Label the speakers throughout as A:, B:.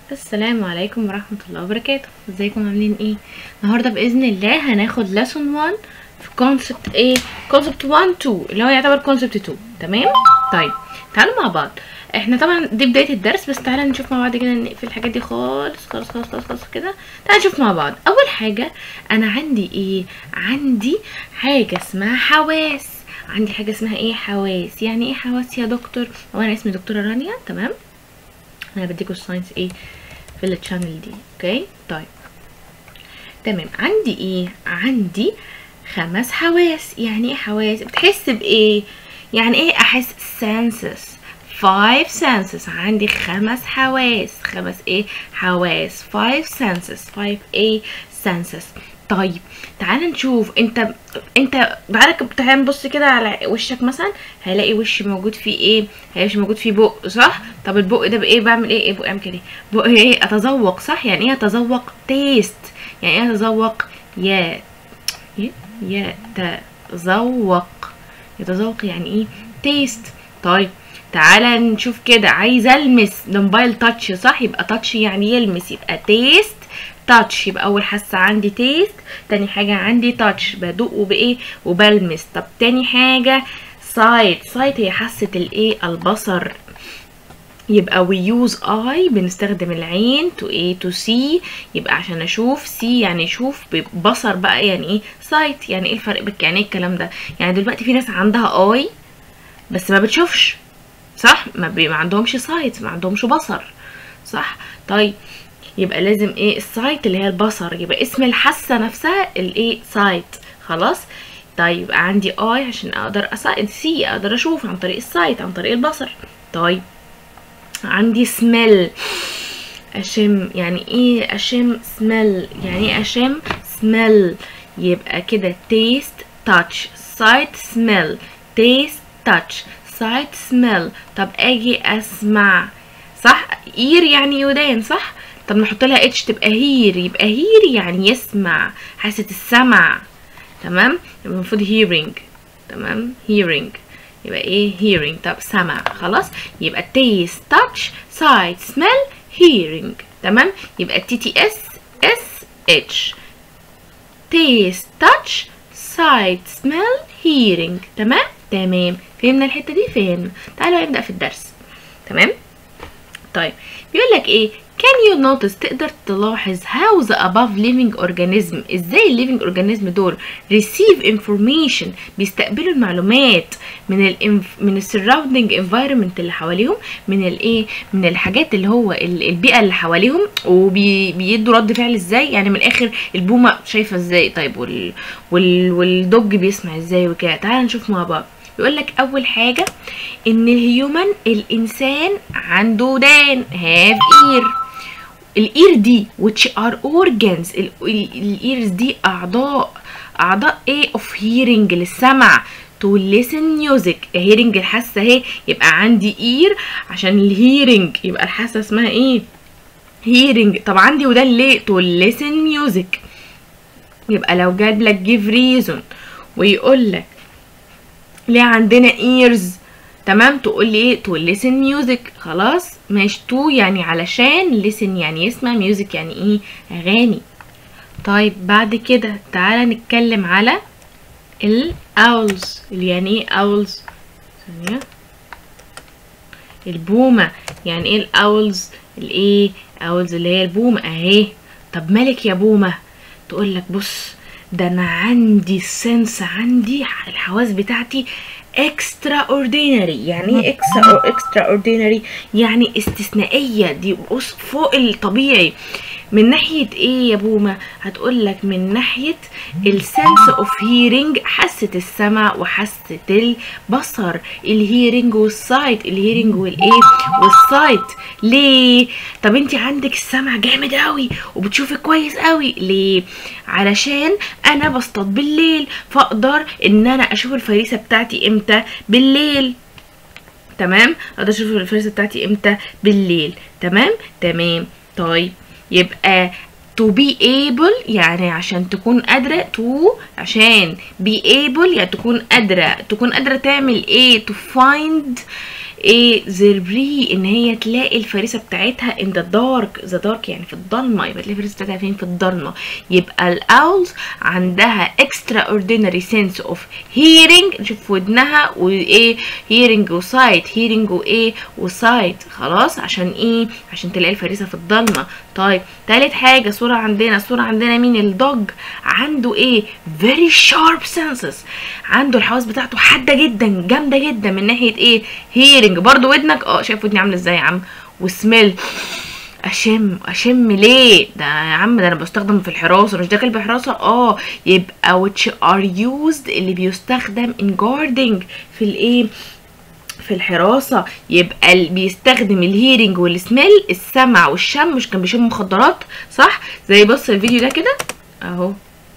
A: السلام عليكم ورحمة الله وبركاته ازيكم عاملين ايه النهاردة بإذن الله هناخد lesson 1 في concept ايه concept 1 2 اللي هو يعتبر concept 2 تمام طيب تعالوا مع بعض احنا طبعا دي بداية الدرس بس تعالى نشوف مع بعض كده نقفل الحاجات دي خالص خالص خالص خالص, خالص كده تعالى نشوف مع بعض اول حاجة انا عندي ايه عندي حاجة اسمها حواس عندي حاجة اسمها ايه حواس يعني ايه حواس يا دكتور هو انا اسمي دكتورة رانيا تمام انا بديكوا الساينس ايه في التشانل دي اوكي طيب تمام عندي ايه عندي خمس حواس يعني ايه حواس بتحس بايه يعني ايه احس senses five senses عندي خمس حواس خمس ايه حواس five senses five ايه senses طيب تعال نشوف انت انت تعالى تعالى نبص كده على وشك مثلا هلاقي وش موجود فيه ايه هلاقي وش موجود فيه بق صح طب البق ده بايه بعمل ايه ايه بق اعمل كده بق ايه اتذوق صح يعني ايه اتذوق تيست يعني ايه اتذوق يا يتذوق يتذوق يعني ايه تيست طيب تعالى نشوف كده عايزه المس ده موبايل تاتش صح يبقى تاتش يعني يلمس يبقى تيست تاتش يبقى اول حاسه عندي تيست تاني حاجه عندي تاتش بدوق وبايه وبلمس طب تاني حاجه سايت سايت هي حاسه الايه البصر يبقى we use eye بنستخدم العين to ايه to see يبقى عشان اشوف see يعني اشوف بصر بقى يعني ايه sight يعني ايه الفرق بك يعني ايه الكلام ده يعني دلوقتي في ناس عندها eye بس ما بتشوفش صح ما, بي... ما عندهمش sight ما عندهمش بصر صح طيب يبقى لازم ايه السايت اللي هي البصر يبقى اسم الحاسه نفسها الايه سايت خلاص طيب يبقى عندي اي عشان اقدر اسايد سي اقدر اشوف عن طريق السايت عن طريق البصر طيب عندي سميل اشم يعني ايه اشم سميل يعني ايه اشم سميل يبقى كده تيست تاتش سايت سميل تيست تاتش سايت سميل طب اجي اسمع صح اير يعني ودان صح طب نحط لها اتش تبقى هير يبقى هير يعني يسمع حاسه السمع تمام يبقى المفروض hearing تمام hearing يبقى ايه hearing طب سمع خلاص يبقى taste touch sight smell hearing تمام يبقى تي تي اس اس اتش taste touch sight smell hearing تمام تمام فهمنا الحته دي فهمنا تعالوا نبدا في الدرس تمام طيب بيقول لك ايه can you notice تقدر تلاحظ how the above living organism ازاي الليفنج اورجانيزم دول receive information بيستقبلوا المعلومات من ال من السراوندينج environment اللي حواليهم من الايه من الحاجات اللي هو البيئه اللي حواليهم وبيدوا رد فعل ازاي يعني من الاخر البومه شايفه ازاي طيب وال وال والدوج بيسمع ازاي وكده تعال نشوف مع بعض يقول لك اول حاجه ان الهيومن الانسان عنده ودان هاف اير الاير دي which are organs الايرز دي اعضاء اعضاء ايه of hearing للسمع to listen music hearing الحاسه اهي يبقى عندي اير عشان الهيرنج يبقى الحاسه اسمها ايه hearing طب عندي ودان ليه to listen music يبقى لو جاب لك give reason ويقول لك ليه عندنا ears تمام تقول لي ايه تقول listen music خلاص ماشي تو يعني علشان listen يعني يسمع music يعني ايه اغاني طيب بعد كده تعالى نتكلم على الاولز اللي يعني ايه اولز ثانيه البومه يعني ايه الاولز الايه اولز اللي هي البومه اهي طب مالك يا بومه تقول لك بص ده انا عندي السنس عندي الحواس بتاعتي اكسترا اوردينري يعني ايه اكسترا اكسترا اوردينري يعني استثنائيه دي بص فوق الطبيعي من ناحيه ايه يا بومه هتقول لك من ناحيه السنس اوف هيرنج حاسه السمع وحاسه البصر الهيرنج والسايت الهيرنج والايه والسايت ليه طب انت عندك السمع جامد قوي وبتشوفي كويس قوي ليه علشان انا بصطاد بالليل فاقدر ان انا اشوف الفريسه بتاعتي امتى بالليل تمام اقدر اشوف الفريسه بتاعتي امتى بالليل تمام تمام طيب يبقى to be able يعني عشان تكون قادرة to عشان be able يعني تكون قادرة تكون قادرة تعمل ايه to find ايه زربري ان هي تلاقي الفريسه بتاعتها in the dark the dark يعني في الضلمه يبقى تلاقي الفريسه بتاعتها فين في الضلمه يبقى الاولز عندها extraordinary sense of hearing نشوف ودنها وايه hearing وسايت hearing وايه وسايت خلاص عشان ايه عشان تلاقي الفريسه في الضلمه طيب تالت حاجه صوره عندنا صوره عندنا مين الدوج عنده ايه very sharp senses عنده الحواس بتاعته حاده جدا جامده جدا من ناحيه ايه هيرنج برضو ودنك اه شايف ودني عامله ازاي يا عم وسميل اشم اشم ليه ده يا عم ده انا بستخدم في الحراسه مش ده كلب حراسه اه يبقى which are used اللي بيستخدم in guarding في الايه في الحراسة يبقى اللي بيستخدم الهيرنج والسميل السمع والشم مش كان بيشم مخدرات صح زي بص الفيديو ده كده اهو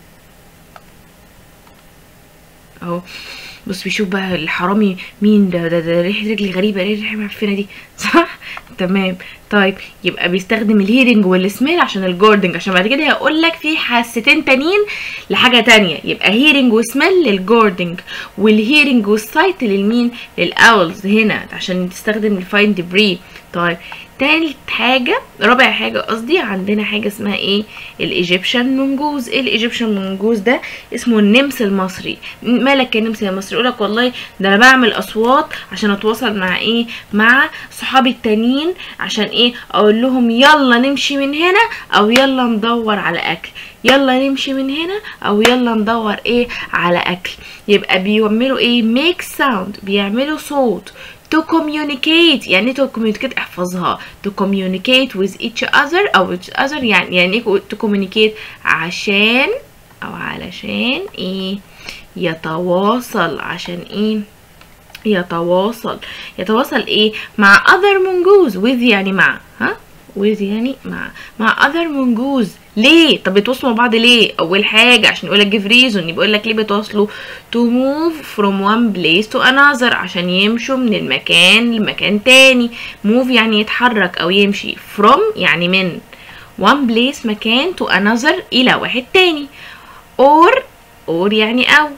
A: اهو بص بيشوف بقى الحرامي مين ده ده, ده ريحه رجلي غريبه ليه الريحه معفنه دي صح تمام طيب يبقى بيستخدم الهيرنج والسميل عشان الجوردنج عشان بعد كده هيقول لك في حاستين تانيين لحاجه تانية يبقى هيرنج وسميل للجوردنج والهيرنج والسايت للمين للاولز هنا عشان تستخدم الفاين دبري طيب تالت حاجة رابع حاجة قصدي عندنا حاجة اسمها ايه الايجيبشن منجوز ايه الايجيبشن منجوز ده اسمه النمس المصري مالك يا نمس المصري يقولك والله ده انا بعمل اصوات عشان اتواصل مع ايه مع صحابي التانيين عشان ايه اقول لهم يلا نمشي من هنا او يلا ندور على اكل يلا نمشي من هنا او يلا ندور ايه على اكل يبقى بيعملوا ايه make sound بيعملوا صوت to communicate يعني to communicate احفظها to communicate with each other او each other يعني يعني ايه to communicate عشان او علشان ايه يتواصل عشان ايه يتواصل يتواصل ايه مع other mongoose with يعني مع ها with يعني مع مع other mongoose ليه طب بيتواصلوا مع بعض ليه اول حاجه عشان يقول لك give reason يبقى يقول لك ليه بيتواصلوا to move from one place to another عشان يمشوا من المكان لمكان تاني move يعني يتحرك او يمشي from يعني من one place مكان to another الى واحد تاني or or يعني او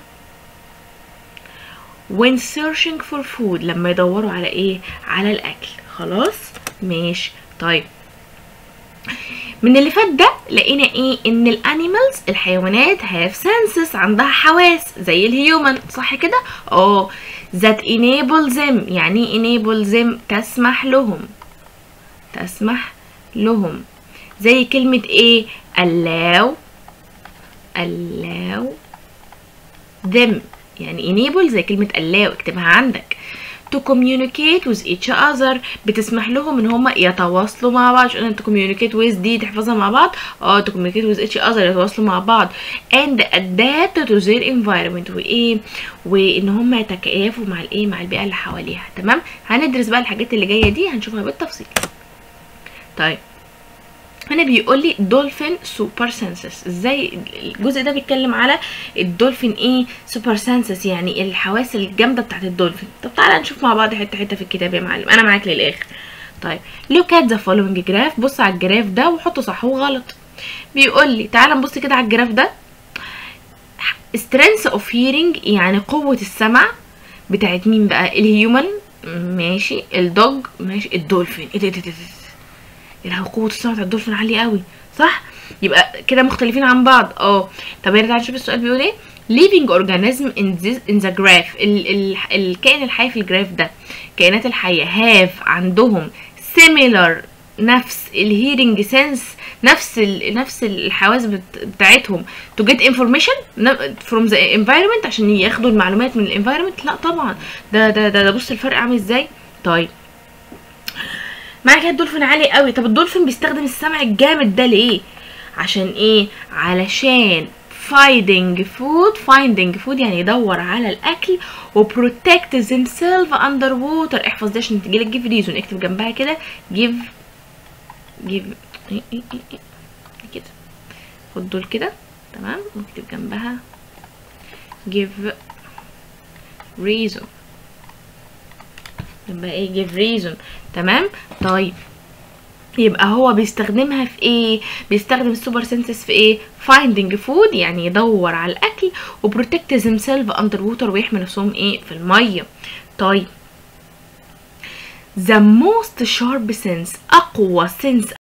A: when searching for food لما يدوروا على ايه على الاكل خلاص ماشي طيب من اللي فات ده لقينا ايه ان الانيمالز الحيوانات have senses عندها حواس زي الهيومن صح كده اه that enable them يعني enable them تسمح لهم تسمح لهم زي كلمة ايه allow allow them يعني enable زي كلمة allow اكتبها عندك to communicate with each other بتسمح لهم ان هم يتواصلوا مع بعض عشان to communicate with دي تحفظها مع بعض اه to communicate with each other يتواصلوا مع بعض and adapt to their environment وايه وان هم يتكيفوا مع الايه مع البيئه اللي حواليها تمام هندرس بقى الحاجات اللي جايه دي هنشوفها بالتفصيل طيب هنا بيقول لي دولفين سوبر سنسس ازاي الجزء ده بيتكلم على الدولفين ايه سوبر سنسس يعني الحواس الجامده بتاعت الدولفين طب تعالى نشوف مع بعض حته حته في الكتاب يا معلم انا معاك للاخر طيب لوك ات ذا فولوينج جراف بص على الجراف ده وحطه صح وغلط بيقول لي تعالى نبص كده على الجراف ده strength of hearing يعني قوه السمع بتاعت مين بقى الهيومن ماشي الدوج ماشي الدولفين ايه ده ده ده يا لهوي قوه السمع بتاع الدولفين عاليه قوي صح يبقى كده مختلفين عن بعض اه طب هنا تعالى نشوف السؤال بيقول ايه living organism in this in the graph ال ال الكائن الحي في الجراف ده الكائنات الحيه have عندهم similar نفس الهيرنج سنس نفس ال نفس الحواس بت بتاعتهم to get information from the environment عشان ياخدوا المعلومات من الانفايرمنت لا طبعا ده ده ده, ده بص الفرق عامل ازاي طيب معاك الدولفين عالي قوي طب الدولفين بيستخدم السمع الجامد ده ليه عشان ايه علشان finding food finding food يعني يدور على الاكل و protect themselves under water احفظ ده عشان تجيلك give reason اكتب جنبها كده give give إيه إيه إيه إيه. كده خد دول كده تمام واكتب جنبها give reason يبقى ايه give reason تمام طيب يبقى هو بيستخدمها في ايه بيستخدم السوبر سنسس في ايه finding food يعني يدور على الاكل و protect themselves under water ويحمي نفسهم ايه في الميه طيب the most sharp sense أقوى sense